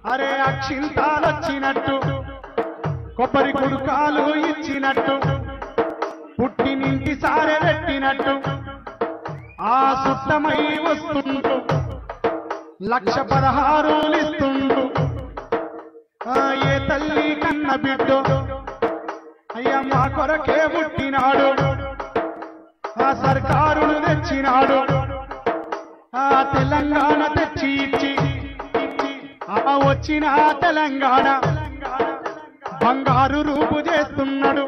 అరే అక్షింతాలు వచ్చినట్టు కొబ్బరి కుడుకాలు ఇచ్చినట్టు పుట్టినింటి సారె పెట్టినట్టు ఆ సుత్తమై వస్తుండు లక్ష పదహారులు ఇస్తుండు ఆ ఏ తల్లి కన్న బిడ్డో అయ్యా మా కొరకే పుట్టినాడు ఆ సర్కారును తెచ్చినాడు ఆ తెలంగాణ తెచ్చి ఇచ్చి ఆ వచ్చిన తెలంగాణ బంగారు రూపు చేస్తున్నాడు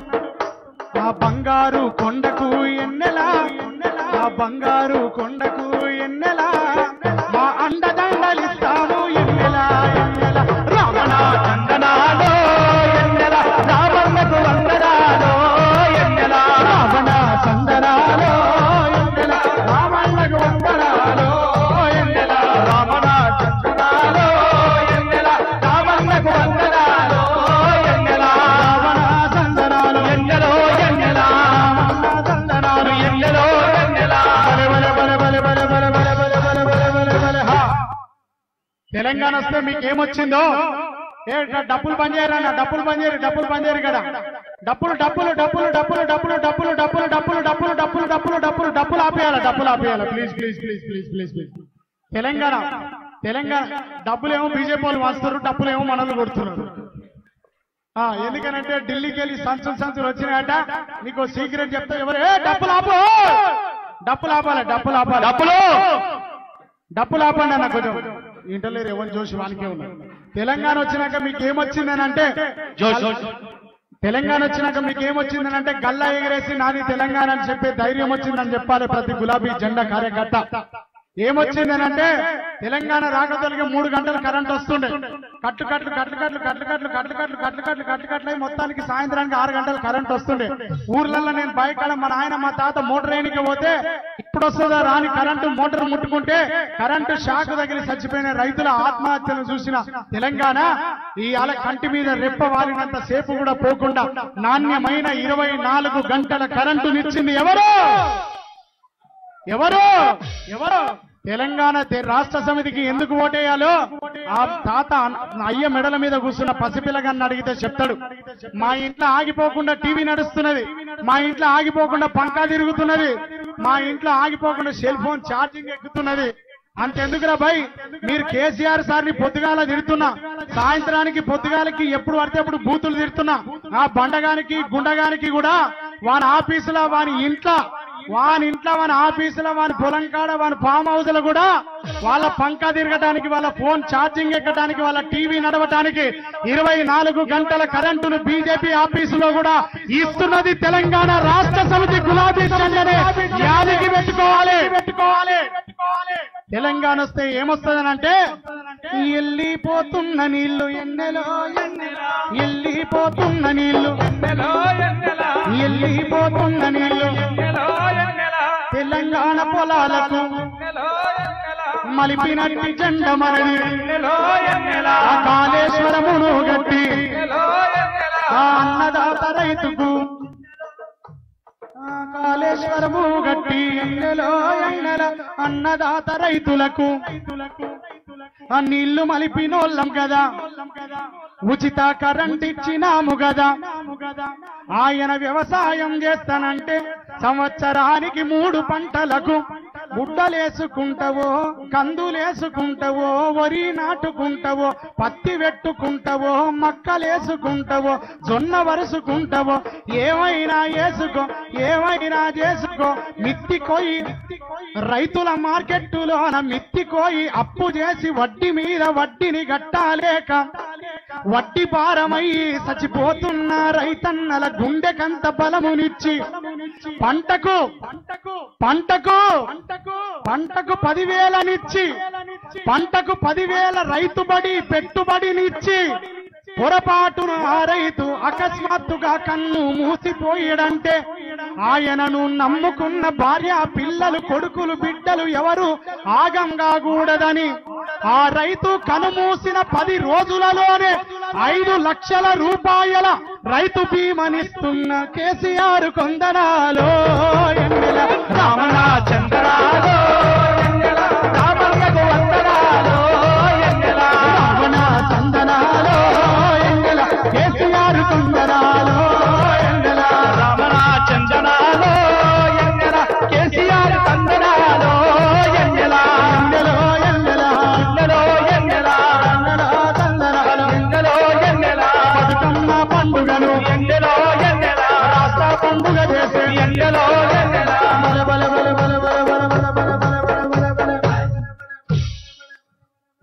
ఆ బంగారు కొండకు ఎన్నెలా ఆ బంగారు కొండకు ఎన్నెలా మా అండదండలిస్తాము ఎన్నెలా ఎన్నెలా రావణ చందనాలో ఎన్నెలా రావణకు వందనాలో ఎన్నెలా రావణ చందనాలో ఎన్నెలా రావణకు వందనాలో ఎన్నెలా రావణ చందనాలో ఎన్నెలా రావణకు వందనాలో ఎన్నెలా రావణ చందనాలు ఎన్నెలో ఎన్నెలా రావణ చందనాలు ఎన్నెలో ఎన్నెలా బలె బలె బలె బలె బలె బలె బలె బలె బలె బలె బలె బలె హా తెలంగాణ వస్తే మీకు ఏమొచ్చిందో ఏ డబ్బులు పనిచేయరన్న డబ్బులు పనిచేయరు డబ్బులు పనిచేయరు కదా డబ్బులు డబ్బులు డబ్బులు డబ్బులు డబ్బులు డబ్బులు డబ్బులు డబ్బులు డబ్బులు డబ్బులు డబ్బులు డబ్బులు డబ్బులు ఆపేయాలి డబ్బులు ఆపేయాలి please please please please please please Telangana Telangana డబ్బులు ఏమో బీజేపీ వాళ్ళు వస్తారు డబ్బులు ఏమో మనల్ని కొడుతున్నారు ఆ, ఎందుకనంటే ఢిల్లీకి వెళ్ళి సంచులు సంచులు వచ్చినాయట నీకు సీక్రెట్ చెప్తా ఎవరు ఏ డబ్బులు ఆపు డబ్బులు ఆపాలి డబ్బులు ఆపాలి డబ్బులు డబ్బులు ఆపండి అన్న కొంచెం ఇంటలేరు ఎవరు జోషి వాళ్ళకే ఉన్నారు తెలంగాణ వచ్చినాక మీకు ఏమొచ్చిందని అంటే తెలంగాణ వచ్చినాక మీకు ఏమొచ్చిందని అంటే గల్లా ఎగిరేసి నాది తెలంగాణ అని చెప్పే ధైర్యం వచ్చిందని చెప్పాలి ప్రతి గులాబీ జెండా కార్యకర్త ఏమొచ్చిందని అంటే తెలంగాణ రాకతొలిగే మూడు గంటలు కరెంట్ వస్తుండే కట్లు కట్లు కట్లు కట్లు కట్లు కట్లు కట్లు కట్లు కట్లు కట్లు కట్లు కట్లు అయి మొత్తానికి సాయంత్రానికి ఆరు గంటలు కరెంట్ వస్తుండే ఊర్లలో నేను బయకాడ మా నాయన మా తాత మోటార్ వేయనికి పోతే ఇప్పుడు వస్తుందా రాని కరెంటు మోటార్ ముట్టుకుంటే కరెంటు షాక్ తగిలి చచ్చిపోయిన రైతుల ఆత్మహత్యను చూసిన తెలంగాణ ఇవాళ కంటి మీద రెప్ప వాలినంత సేపు కూడా పోకుండా నాణ్యమైన ఇరవై నాలుగు గంటల కరెంటునిచ్చింది ఎవరు ఎవరు ఎవరు తెలంగాణ తె- రాష్ట్ర సమితికి ఎందుకు ఓటేయాలో ఆ తాత అన్- అయ్య మెడల మీద కూర్చున్న పసిపిల్లగాన్ని అడిగితే చెప్తాడు మా ఇంట్లో ఆగిపోకుండా టీవీ నడుస్తున్నది మా ఇంట్లో ఆగిపోకుండా పంకా తిరుగుతున్నది మా ఇంట్లో ఆగిపోకుండా సెల్ ఫోన్ ఛార్జింగ్ ఎక్కుతున్నది అంతెందుకురా భయ్ మీరు కేసీఆర్ సార్ని పొద్దుగాల తిడుతున్నా సాయంత్రానికి పొద్దుగాలకి ఎప్పుడు పడితే అప్పుడు బూతులు తిడుతున్నా ఆ బండగానికి గుండగానికి కూడా వాని ఆఫీసులో వాని ఇంట్లో వాని ఇంట్లో వాని ఆఫీసులో వాని పొలం కాడ వాని ఫామ్ హౌస్ లో కూడా వాళ్ళ పంకా తిరగడానికి వాళ్ళ ఫోన్ ఛార్జింగ్ ఎక్కడానికి వాళ్ళ టీవీ నడవటానికి ఇరవై నాలుగు గంటల కరెంటును బీజేపీ ఆఫీసులో కూడా ఇస్తున్నది తెలంగాణ రాష్ట్ర సమితి గులాబీ జెండానే యాదికి పెట్టుకోవాలి పెట్టుకోవాలి తెలంగాణ వస్తే ఏమొస్తుందని అంటే ఎల్లిపోతున్న నీళ్లు ఎన్నెలో ఎన్నెలా ఎల్లిపోతున్న నీళ్లు ఎన్నెలో ఎన్నెలా ఎల్లిపోతున్న నీళ్లు తెలంగాణ పొలాలకు మలిపినట్టి జెండ మరడి ఆ కాళేశ్వరమును గట్టి ఆ అన్నదాత రైతుకు ఆ కాళేశ్వరము గట్టి ఎన్నెలో ఎన్నెల అన్నదాత రైతులకు ఆ నీళ్లు మలిపినోళ్ళం కదా ఉచిత కరెంట్ ఇచ్చినాము కదా ఆయన వ్యవసాయం చేస్తానంటే సంవత్సరానికి మూడు పంటలకు గుడ్డలేసుకుంటావో కందులేసుకుంటావో వరి నాటుకుంటావో పత్తి పెట్టుకుంటావో మక్కలేసుకుంటావో జొన్న వరుసుకుంటావో ఏమైనా వేసుకో ఏమైనా చేసుకో మిత్తి కోయి రైతుల మార్కెట్టులోన మిత్తి కోయి అప్పు చేసి వడ్డీ మీద వడ్డీని గట్టాలేక వడ్డీ భారమయ్యి చచ్చిపోతున్న రైతన్నల గుండెకంత బలమునిచ్చి పంటకు పంటకు పంటకు పదివేలనిచ్చి పంటకు పదివేల రైతుబడి పెట్టుబడినిచ్చి పొరపాటును ఆ రైతు అకస్మాత్తుగా కన్ను మూసిపోయాడంటే ఆయనను నమ్ముకున్న భార్య పిల్లలు కొడుకులు బిడ్డలు ఎవరు ఆగం కాకూడదని ఆ రైతు కనుమూసిన పది రోజులలోనే ఐదు లక్షల రూపాయల రైతు బీమనిస్తున్న కేసీఆర్ కొందనాలో ఎన్నెల రామణ చంద్రాలో ఎన్నెల రామన్నకు వందనాలో ఎన్నెల రావణ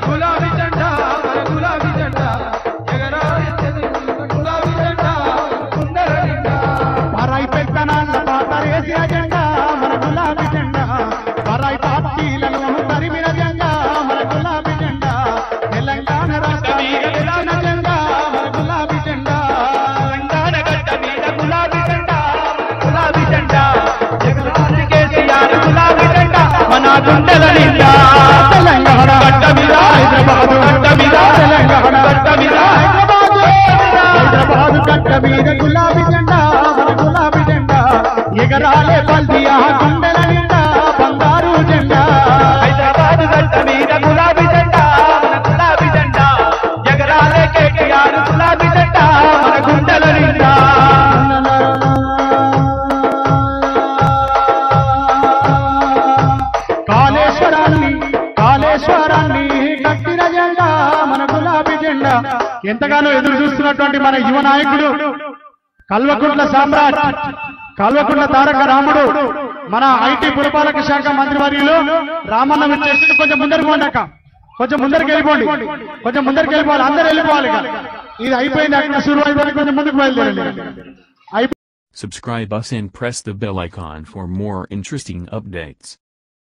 గులాబీ జెండా మన గులాబీ జెండా ఎగరాలి తెలంగాణ గులాబీ జెండా గుండెల నిండా పరాయి పెత్తనాల పాతరేసిన జెండా మన గులాబీ జెండా పరాయి పార్టీలను తరిమిన జెండా మన గులాబీ జెండా తెలంగాణ రాష్ట్రానికి తెచ్చిన జెండా మన గులాబీ జెండా తెలంగాణ గడ్డ మీద గులాబీ జెండా గులాబీ జెండా ఎగరాలి కేసీఆర్ గులాబీ జెండా మన గుండెల నిండా తెలంగాణ గడ్డ మీద హైదరాబాద్ గడ్డ మీద తెలంగాణ గడ్డ మీద హైదరాబాద్ హైదరాబాద్ గడ్డ మీద గులాబీ జెండా మన గులాబీ జెండా ఎగరాలే బల్దియా గుండెల నిండా బంగారు జెండా హైదరాబాద్ గడ్డ మీద గులాబీ జెండా మన గులాబీ జెండా ఎగరాలే కేటీఆర్ గులాబీ జెండా మన గుండెల నిండా కాళేశ్వరాన్ని కాళేశ్వరాన్ని కట్టిన జెండా మన గులాబీ జెండా ఎంతగానో ఎదురు చూస్తున్నటువంటి మన యువ నాయకుడు కల్వకుంట్ల సామ్రాట్ కల్వకుంట్ల తారక రాముడు మన ఐటీ పురపాలక శాఖ మంత్రివర్యులు రామన్న వచ్చేసి కొంచెం ముందరికి పోండి అక్క కొంచెం ముందరికి వెళ్ళిపోండి కొంచెం ముందరికి వెళ్ళిపోవాలి అందరూ వెళ్ళిపోవాలి ఇక. ఇది అయిపోయింది అక్కడ శురు అయిపోయింది కొంచెం ముందుకు బయలుదేరండి అయిపోయింది Subscribe us and press the bell icon for more interesting updates.